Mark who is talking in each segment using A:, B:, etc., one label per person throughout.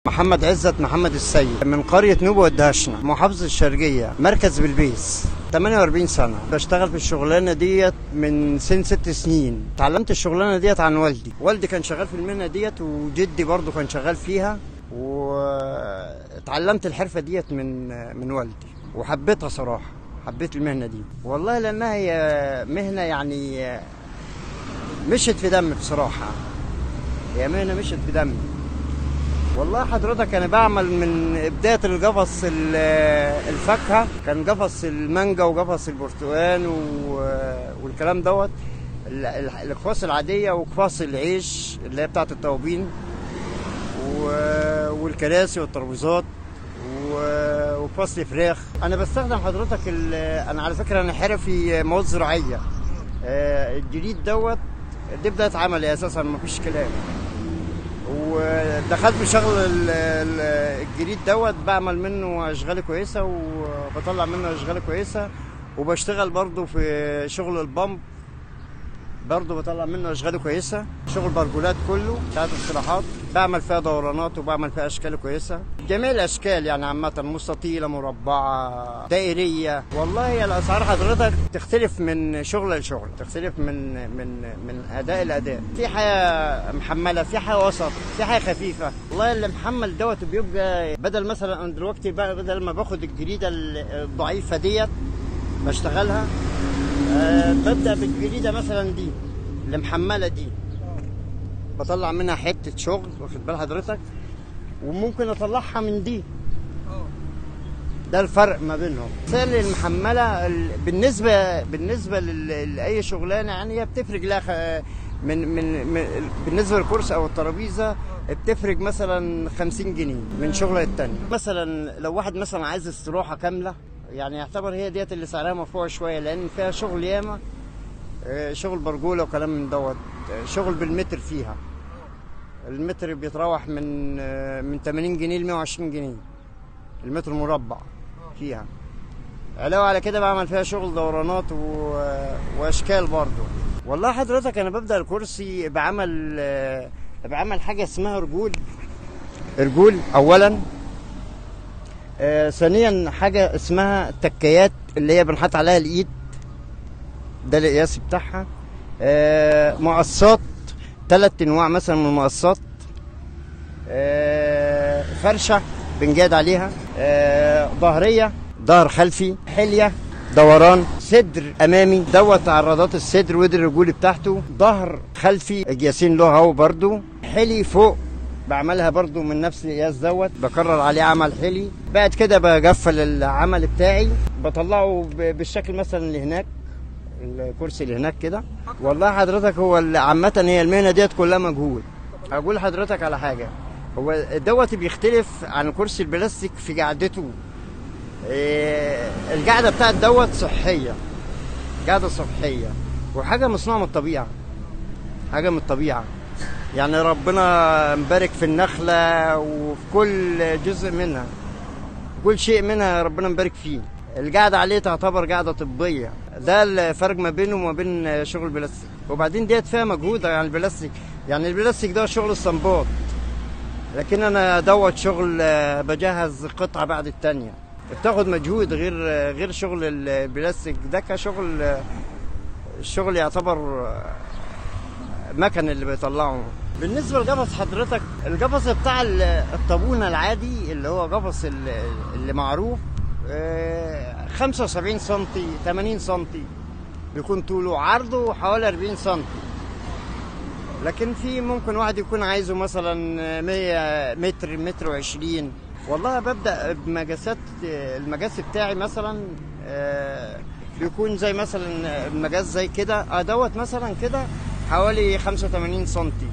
A: محمد عزت محمد السيد من قرية نوبة والدهشنا محافظة الشرقية مركز بلبيس 48 سنة بشتغل في الشغلانة ديت من سن ست سنين اتعلمت الشغلانة ديت عن والدي والدي كان شغال في المهنة ديت وجدي برضو كان شغال فيها واتعلمت الحرفة ديت من من والدي وحبيتها صراحة حبيت المهنة دي والله لأنها هي مهنة يعني مشت في دمي بصراحة هي مهنة مشت في دمي والله حضرتك انا بعمل من بدايه القفص ال- الفاكهه كان قفص المانجا وقفص البرتقال و- والكلام دوت ال- ال- الاقفاص العاديه وقفاص العيش اللي هي بتاعه الطوابين و- والكراسي والترابيزات و- وقفاص الفراخ انا بستخدم حضرتك ال- انا على فكره انا حرفي مواد زراعيه آه، الجديد دوت دي بدايه عملي اساسا مفيش كلام ودخلت في شغل ال- ال- الجديد دوت بعمل منه اشغال كويسه وبطلع منه اشغال كويسه وبشتغل برضو في شغل البامب برضو بطلع منه اشغال كويسه شغل برجولات كله بتاعت الاستراحات بعمل فيها دورانات وبعمل فيها اشكال كويسه جميع الاشكال يعني عامه مستطيله مربعه دائريه والله هي الاسعار حضرتك تختلف من شغل لشغل تختلف من من من اداء لاداء في حاجه محمله في حاجه وسط في حاجه خفيفه والله اللي محمل دوت بيبقى بدل مثلا انا دلوقتي بقى بدل ما باخد الجريده الضعيفه ديت بشتغلها آه، ببدا بالجريده مثلا دي اللي محمله دي بطلع منها حته شغل واخد بال حضرتك وممكن اطلعها من دي ده الفرق ما بينهم السائل المحمله ال- بالنسبه بالنسبه لل- لاي شغلانه يعني هي بتفرق لها خ- من من, من بالنسبه للكرسي او الترابيزه بتفرق مثلا 50 جنيه من شغله التانية مثلا لو واحد مثلا عايز استراحه كامله يعني يعتبر هي ديت اللي سعرها مرفوع شويه لان فيها شغل ياما آه، شغل برجوله وكلام من دوت آه، شغل بالمتر فيها المتر بيتراوح من آه، من 80 جنيه ل 120 جنيه المتر مربع فيها علاوه على كده بعمل فيها شغل دورانات و... واشكال برضه والله حضرتك انا ببدا الكرسي بعمل آه، بعمل حاجه اسمها رجول رجول اولا آه، ثانيا حاجه اسمها تكيات اللي هي بنحط عليها الايد ده القياس بتاعها آه، مقصات ثلاث انواع مثلا من المقصات آه، فرشه بنجاد عليها آه، ظهريه ظهر خلفي حليه دوران صدر امامي دوت عرضات الصدر ودي الرجول بتاعته ظهر خلفي قياسين له اهو برضو حلي فوق بعملها برضو من نفس القياس دوت بكرر عليه عمل حلي بعد كده بقفل العمل بتاعي بطلعه ب- بالشكل مثلا اللي هناك الكرسي اللي هناك كده والله حضرتك هو ال- عامة هي المهنة ديت كلها مجهود أقول لحضرتك على حاجة هو دوت بيختلف عن كرسي البلاستيك في قعدته إيه، القعدة بتاعت دوت صحية قعدة صحية وحاجة مصنوعة من الطبيعة حاجة من الطبيعة يعني ربنا مبارك في النخلة وفي كل جزء منها كل شيء منها ربنا مبارك فيه القعدة عليه تعتبر قعدة طبية ده الفرق ما بينه وما بين شغل البلاستيك وبعدين ديت فيها مجهود يعني البلاستيك يعني البلاستيك ده شغل الصنباط لكن انا دوت شغل آه، بجهز قطعة بعد التانية بتاخد مجهود غير آه، غير شغل البلاستيك ده كشغل آه، الشغل يعتبر آه، مكن اللي بيطلعه بالنسبه لقفص حضرتك القفص بتاع ال- الطابونه العادي اللي هو قفص ال- اللي معروف آه، 75 سم 80 سم بيكون طوله عرضه حوالي 40 سم لكن في ممكن واحد يكون عايزه مثلا 100 متر متر وعشرين والله ببدأ بمقاسات المقاس بتاعي مثلا آه، بيكون زي مثلا المقاس زي كده اه دوت مثلا كده حوالي 85 سنتي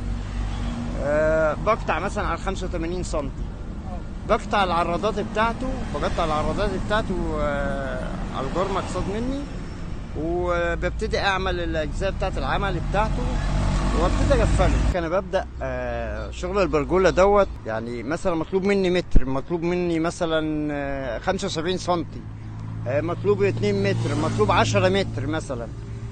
A: آه، بقطع مثلا على 85 سنتي بقطع العرضات بتاعته بقطع العرضات بتاعته آه، على الجور مقصود مني وببتدي اعمل الاجزاء بتاعت العمل بتاعته وابتدي اقفله انا ببدا آه، شغل البرجوله دوت يعني مثلا مطلوب مني متر مطلوب مني مثلا آه، 75 سم مطلوب 2 متر مطلوب 10 متر مثلا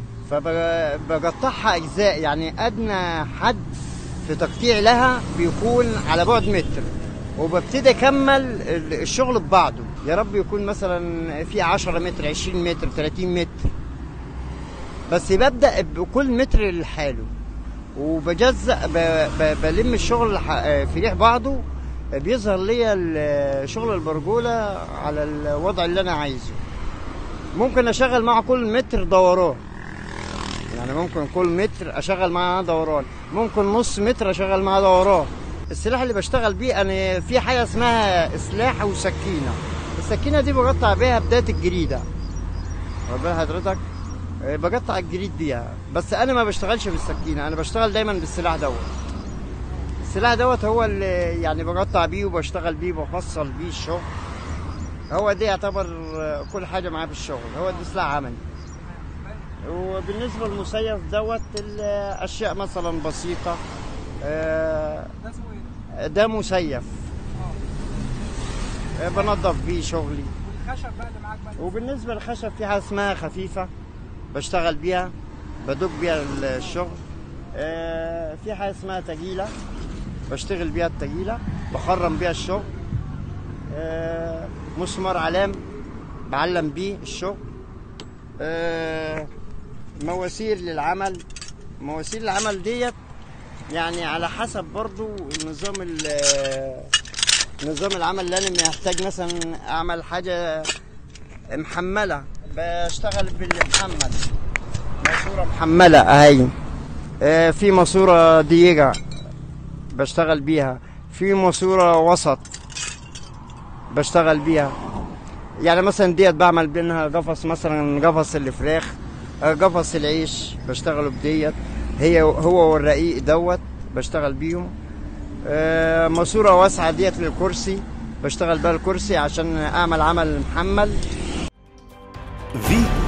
A: فبقطعها اجزاء يعني ادنى حد في تقطيع لها بيكون على بعد متر وببتدي اكمل ال- الشغل ببعضه يا رب يكون مثلا في 10 متر 20 متر 30 متر بس ببدا بكل متر لحاله وبجزأ ب- ب- بلم الشغل ح- في ريح بعضه بيظهر لي ال- شغل البرجولة على الوضع اللي أنا عايزه ممكن أشغل مع كل متر دوران يعني ممكن كل متر أشغل معاه دوران ممكن نص متر أشغل معاه دوران السلاح اللي بشتغل بيه أنا في حاجة اسمها سلاح وسكينة السكينة دي بقطع بيها بداية الجريدة واخد بال حضرتك آه، بقطع الجريد بيها بس انا ما بشتغلش بالسكينه انا بشتغل دايما بالسلاح دوت السلاح دوت هو اللي يعني بقطع بيه وبشتغل بيه بفصل بيه الشغل هو ده يعتبر آه، كل حاجه معاه في الشغل هو ده سلاح عملي وبالنسبه للمسيف دوت الاشياء مثلا بسيطه آه،
B: ده اسمه ايه؟
A: ده مسيف آه، بنظف بيه شغلي
B: والخشب بقى اللي معاك بقى
A: وبالنسبه للخشب في حاجه اسمها خفيفه بشتغل بيها بدق بيها الشغل آه، في حاجه اسمها تجيله بشتغل بيها التجيله بخرم بيها الشغل آه، مسمار علام بعلم بيه الشغل آه، مواسير للعمل مواسير العمل ديت يعني على حسب برضو نظام ال- نظام العمل اللي انا محتاج مثلا اعمل حاجه محمله بشتغل بالمحمل ماسوره محمله اهي آه، في ماسوره ضيقه بشتغل بيها في ماسوره وسط بشتغل بيها يعني مثلا ديت بعمل بينها قفص مثلا قفص الفراخ آه، قفص العيش بشتغله بديت هي هو والرقيق دوت بشتغل بيهم آه، ماسوره واسعه ديت للكرسي بشتغل بيها الكرسي عشان اعمل عمل محمل
C: في